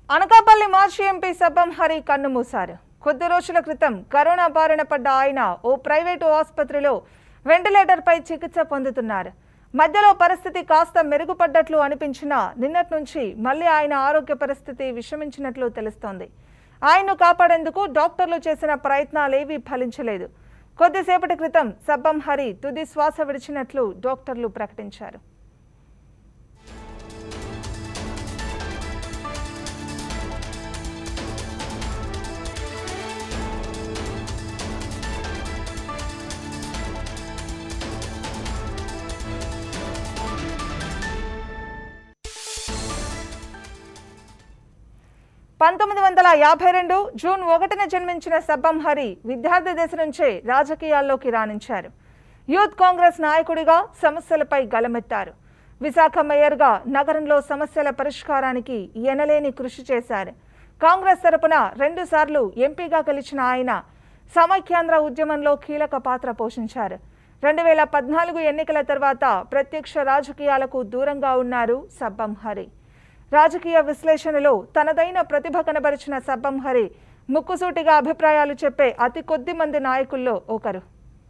అనకాపల్లి మాజీ ఎంపీ సబ్బం హరి కన్నుమూశారు కొద్ది రోజుల క్రితం కరోనా బారిన పడ్డ ఆయన ఓ ప్రైవేటు ఆసుపత్రిలో వెంటిలేటర్పై చికిత్స పొందుతున్నారు మధ్యలో పరిస్థితి కాస్త మెరుగుపడ్డట్లు అనిపించినా నిన్నటి నుంచి మళ్ళీ ఆయన ఆరోగ్య పరిస్థితి విషమించినట్లు తెలుస్తోంది ఆయన్ను కాపాడేందుకు డాక్టర్లు చేసిన ప్రయత్నాలేవీ ఫలించలేదు కొద్దిసేపటి క్రితం సబ్బం హరి తుది శ్వాస విడిచినట్లు డాక్టర్లు ప్రకటించారు పంతొమ్మిది వందల యాభై రెండు జూన్ ఒకటిన జన్మించిన సబ్బం హరి విద్యార్థి దశ నుంచే రాజకీయాల్లోకి రాణించారు యూత్ కాంగ్రెస్ నాయకుడిగా సమస్యలపై గలమెత్తారు విశాఖ మేయర్గా నగరంలో సమస్యల పరిష్కారానికి ఎనలేని కృషి చేశారు కాంగ్రెస్ తరపున రెండుసార్లు ఎంపీగా గెలిచిన ఆయన సమైక్యాంధ్ర ఉద్యమంలో కీలక పాత్ర పోషించారు రెండు వేల పద్నాలుగు ఎన్నికల తర్వాత ప్రత్యక్ష రాజకీయాలకు దూరంగా ఉన్నారు సబ్బం హరి రాజకీయ విశ్లేషణలో తనదైన ప్రతిభ కనబరిచిన సబ్బం హరి ముక్కుసూటిగా అభిప్రాయాలు చెప్పే అతి కొద్ది మంది నాయకుల్లో ఒకరు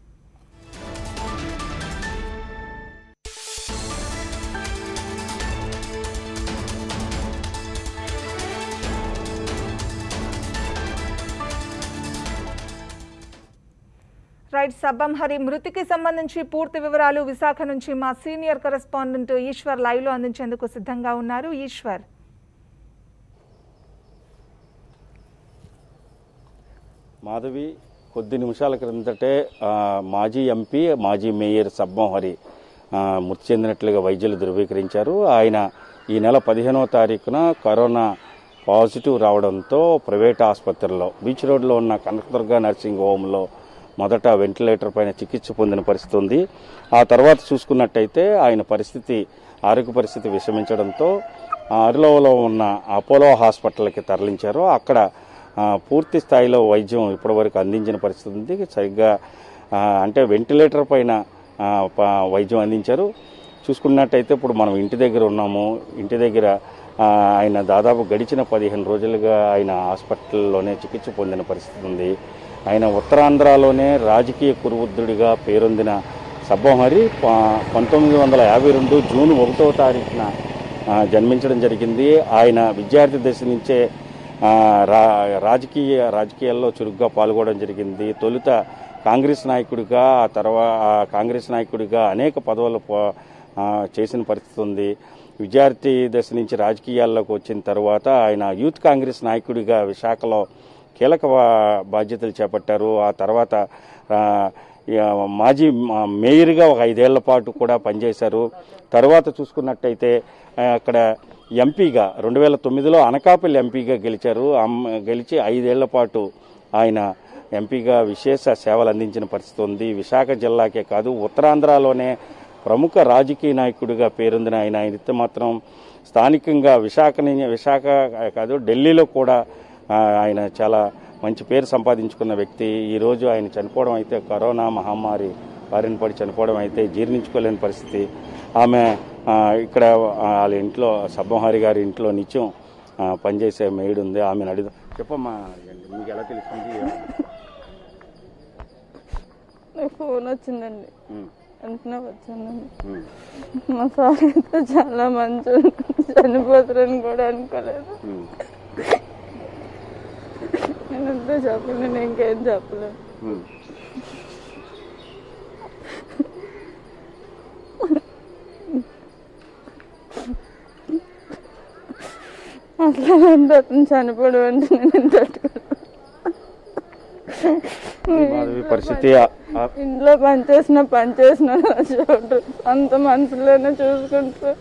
రైట్ సబ్బం హరి మృతికి సంబంధించి పూర్తి వివరాలు విశాఖ నుంచి మా సీనియర్ కరెస్పాండెంట్ ఈశ్వర్ లైవ్ లో అందించేందుకు సిద్ధంగా ఉన్నారు ఈశ్వర్ మాధవి కొద్ది నిమిషాల క్రిందటే ఆ, మాజీ ఎంపీ మాజీ మేయర్ సబ్బం హరి ఆ, మృతి చెందినట్లుగా వైద్యులు ధృవీకరించారు ఆయన ఈ నెల పదిహేనవ తారీఖున కరోనా పాజిటివ్ రావడంతో ప్రైవేట్ ఆసుపత్రిలో బీచ్ రోడ్లో ఉన్న కనకదుర్గ నర్సింగ్ హోంలో మొదట వెంటిలేటర్ పైన చికిత్స పొందిన పరిస్థితి ఉంది ఆ తర్వాత చూసుకున్నట్టయితే ఆయన పరిస్థితి ఆరోగ్య పరిస్థితి విషమించడంతో ఆ, అరిలోలో ఉన్న అపోలో హాస్పిటల్కి తరలించారు అక్కడ ఆ, పూర్తి స్థాయిలో వైద్యం ఇప్పటివరకు అందించిన పరిస్థితి ఉంది సరిగ్గా ఆ, అంటే వెంటిలేటర్ పైన ఆ, ప- వైద్యం అందించారు చూసుకున్నట్టయితే ఇప్పుడు మనం ఇంటి దగ్గర ఉన్నాము ఇంటి దగ్గర ఆ, ఆయన దాదాపు గడిచిన పదిహేను రోజులుగా ఆయన హాస్పిటల్లోనే చికిత్స పొందిన పరిస్థితి ఉంది ఆయన ఉత్తరాంధ్రలోనే రాజకీయ కురువృద్ధుడిగా పేరొందిన సబ్బహరి ప- పంతొమ్మిది వందల యాభై రెండు జూన్ ఒకటో తారీఖున ఆ, జన్మించడం జరిగింది ఆయన విద్యార్థి దశ నుంచే ఆ, రా రాజకీయ రాజకీయాల్లో చురుగ్గా పాల్గొనడం జరిగింది తొలుత కాంగ్రెస్ నాయకుడిగా ఆ తర్వాత కాంగ్రెస్ నాయకుడిగా అనేక పదవులు పో- ఆ, చేసిన పరిస్థితి ఉంది విద్యార్థి దశ నుంచి రాజకీయాల్లోకి వచ్చిన తర్వాత ఆయన యూత్ కాంగ్రెస్ నాయకుడిగా విశాఖలో కీలక బా- బాధ్యతలు చేపట్టారు ఆ తర్వాత ఆ, ఇక మాజీ మా- మేయర్గా ఒక ఐదేళ్ల పాటు కూడా పనిచేశారు తర్వాత చూసుకున్నట్టయితే ఆ, అక్కడ ఎంపీగా రెండు వేల తొమ్మిదిలో అనకాపల్లి ఎంపీగా గెలిచారు అమ్- గెలిచి ఐదేళ్ల పాటు ఆయన ఎంపీగా విశేష సేవలు అందించిన పరిస్థితి ఉంది విశాఖ జిల్లాకే కాదు ఉత్తరాంధ్రలోనే ప్రముఖ రాజకీయ నాయకుడిగా పేరొందిన ఆయన అయితే మాత్రం స్థానికంగా విశాఖ నుంచి విశాఖ కాదు ఢిల్లీలో కూడా ఆ, ఆయన చాలా మంచి పేరు సంపాదించుకున్న వ్యక్తి ఈరోజు ఆయన చనిపోవడం అయితే కరోనా మహమ్మారి బారిన పడి చనిపోవడం అయితే జీర్ణించుకోలేని పరిస్థితి ఆమె ఆ, ఇక్కడ ఆ, వాళ్ళ ఇంట్లో సబ్బంహారి గారి ఇంట్లో నిత్యం ఆ, పనిచేసే మేడ్ ఉంది ఆమెను అడుగు చెప్పమ్మా మీకు ఎలా తెలిసింది నాకు ఫోన్ వచ్చిందండి ఉమ్, వెంటనే వచ్చానండి ఉమ్, మా సార్ అయితే చాలా మంచి చనిపోతారని కూడా అనుకోలేదు ఉమ్, నేను అంతే చెప్పలేదు నేను ఇంకేం చెప్పలేదు ఉమ్. అసలు అంటే అతను చనిపోవడం అంటే నేను తట్టుకోలేదు ఈ మాధవి పరిస్థితి ఆ- ఆ- ఇంట్లో పని చేసిన పని చేసిన చూడరు అంత మనసులోనే చూసుకుంటారు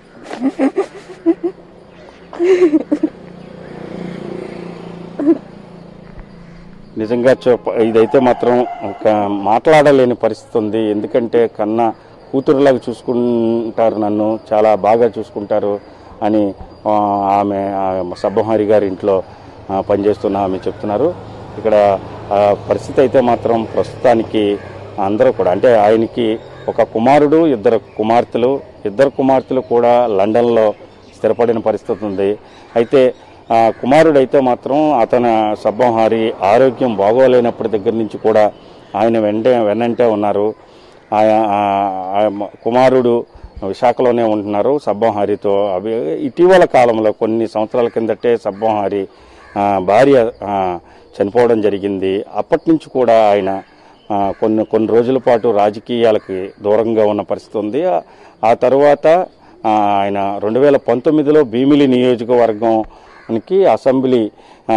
నిజంగా చెప్ప ఇదైతే మాత్రం ఒక మాట్లాడలేని పరిస్థితి ఉంది ఎందుకంటే కన్నా కూతురులాగా చూసుకుంటారు నన్ను చాలా బాగా చూసుకుంటారు అని ఆ, ఆమె ఆ, సబ్బహరి గారి ఇంట్లో ఆ, పనిచేస్తున్న ఆమె చెప్తున్నారు ఇక్కడ ఆ, పరిస్థితి అయితే మాత్రం ప్రస్తుతానికి అందరూ కూడా అంటే ఆయనకి ఒక కుమారుడు ఇద్దరు కుమార్తెలు ఇద్దరు కుమార్తెలు కూడా లండన్లో స్థిరపడిన పరిస్థితి ఉంది అయితే ఆ, కుమారుడైతే మాత్రం అతని సబ్బంహారి ఆరోగ్యం బాగోలేనప్పటి దగ్గర నుంచి కూడా ఆయన వెంటే వెన్నంటే ఉన్నారు ఆయ- ఆ ఆ కుమారుడు విశాఖలోనే ఉంటున్నారు సబ్బంహారితో అవి ఇటీవల కాలంలో కొన్ని సంవత్సరాల కిందటే సబ్బంహారి ఆ, భార్య ఆ, చనిపోవడం జరిగింది అప్పటి నుంచి కూడా ఆయన ఆ, కొన్ని కొన్ని రోజుల పాటు రాజకీయాలకి దూరంగా ఉన్న పరిస్థితి ఉంది ఆ- ఆ తర్వాత ఆ, ఆయన రెండు వేల పంతొమ్మిదిలో భీమిలి నియోజకవర్గంకి అసెంబ్లీ ఆ,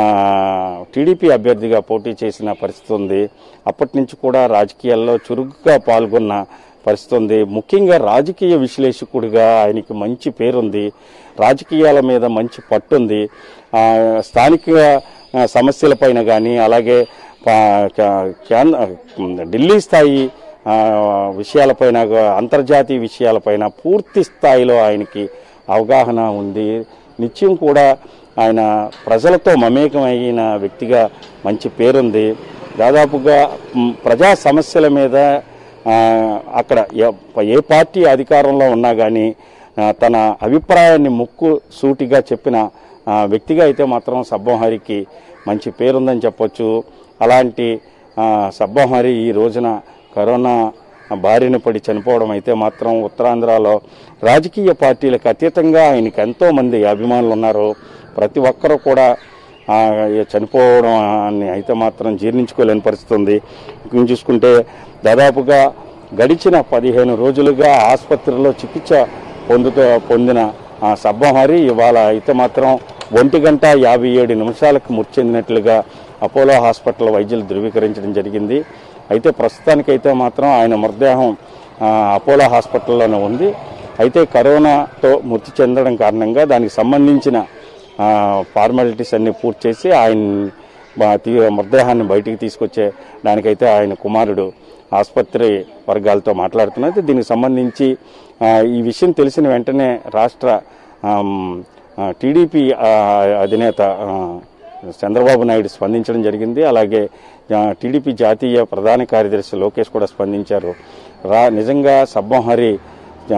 టీడీపీ అభ్యర్థిగా పోటీ చేసిన పరిస్థితి ఉంది అప్పటి నుంచి కూడా రాజకీయాల్లో చురుగ్గా పాల్గొన్న పరిస్థితి ఉంది ముఖ్యంగా రాజకీయ విశ్లేషకుడిగా ఆయనకి మంచి పేరుంది రాజకీయాల మీద మంచి పట్టుంది ఆ, స్థానిక ఆ, సమస్యలపైన కానీ అలాగే పా- కా- కేంద్ర ఢిల్లీ స్థాయి ఆ, విషయాలపైన గా- అంతర్జాతీయ విషయాలపైన పూర్తి స్థాయిలో ఆయనకి అవగాహన ఉంది నిత్యం కూడా ఆయన ప్రజలతో మమేకమైన వ్యక్తిగా మంచి పేరుంది దాదాపుగా మ్, ప్రజా సమస్యల మీద ఆ, అక్కడ ఏ- ఏ పార్టీ అధికారంలో ఉన్నా కానీ తన అభిప్రాయాన్ని ముక్కు సూటిగా చెప్పిన ఆ, వ్యక్తిగా అయితే మాత్రం సబ్బోహరికి మంచి పేరుందని చెప్పొచ్చు అలాంటి ఆ, సబ్బోహరి ఈ రోజున కరోనా బారిన పడి చనిపోవడం అయితే మాత్రం ఉత్తరాంధ్రలో రాజకీయ పార్టీలకు అతీతంగా ఆయనకి ఎంతో మంది అభిమానులు ఉన్నారు ప్రతి ఒక్కరూ కూడా ఆ, చనిపోవడం అని అయితే మాత్రం జీర్ణించుకోలేని పరిస్థితి ఉంది ఇంకొంచెం చూసుకుంటే దాదాపుగా గడిచిన పదిహేను రోజులుగా ఆసుపత్రిలో చికిత్స పొందుతూ పొందిన ఆ సబ్బహరి ఇవాళ అయితే మాత్రం ఒంటి గంట యాభై ఏడు నిమిషాలకు మృతి చెందినట్లుగా అపోలో హాస్పిటల్ వైద్యులు ధృవీకరించడం జరిగింది అయితే ప్రస్తుతానికైతే మాత్రం ఆయన మృతదేహం ఆ, అపోలో హాస్పిటల్లోనే ఉంది అయితే కరోనాతో మృతి చెందడం కారణంగా దానికి సంబంధించిన ఆ, ఫార్మాలిటీస్ అన్ని పూర్తి చేసి ఆయన బా- తీ- మృతదేహాన్ని బయటికి తీసుకొచ్చే దానికైతే ఆయన కుమారుడు ఆసుపత్రి వర్గాలతో మాట్లాడుతున్నారు అయితే దీనికి సంబంధించి ఆ, ఈ విషయం తెలిసిన వెంటనే రాష్ట్ర ఆమ్, ఆ, టీడీపీ ఆ, అధినేత ఆ, చంద్రబాబు నాయుడు స్పందించడం జరిగింది అలాగే ఆ, టీడీపీ జాతీయ ప్రధాన కార్యదర్శి లోకేష్ కూడా స్పందించారు రా నిజంగా సబ్బంహరి ఆ,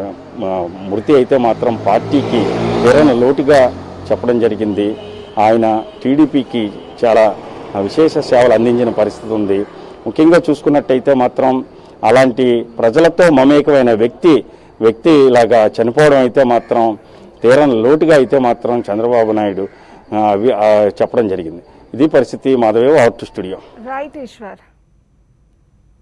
ఆ, మృతి అయితే మాత్రం పార్టీకి తీరని లోటుగా చెప్పడం జరిగింది ఆయన టీడీపీకి చాలా విశేష సేవలు అందించిన పరిస్థితి ఉంది ముఖ్యంగా చూసుకున్నట్టయితే మాత్రం అలాంటి ప్రజలతో మమేకమైన వ్యక్తి వ్యక్తి ఇలాగా చనిపోవడం అయితే మాత్రం తీరని లోటుగా అయితే మాత్రం చంద్రబాబు నాయుడు ఆ, అవి- ఆ, చెప్పడం జరిగింది ఇది పరిస్థితి Madhavi out studio right Eshwar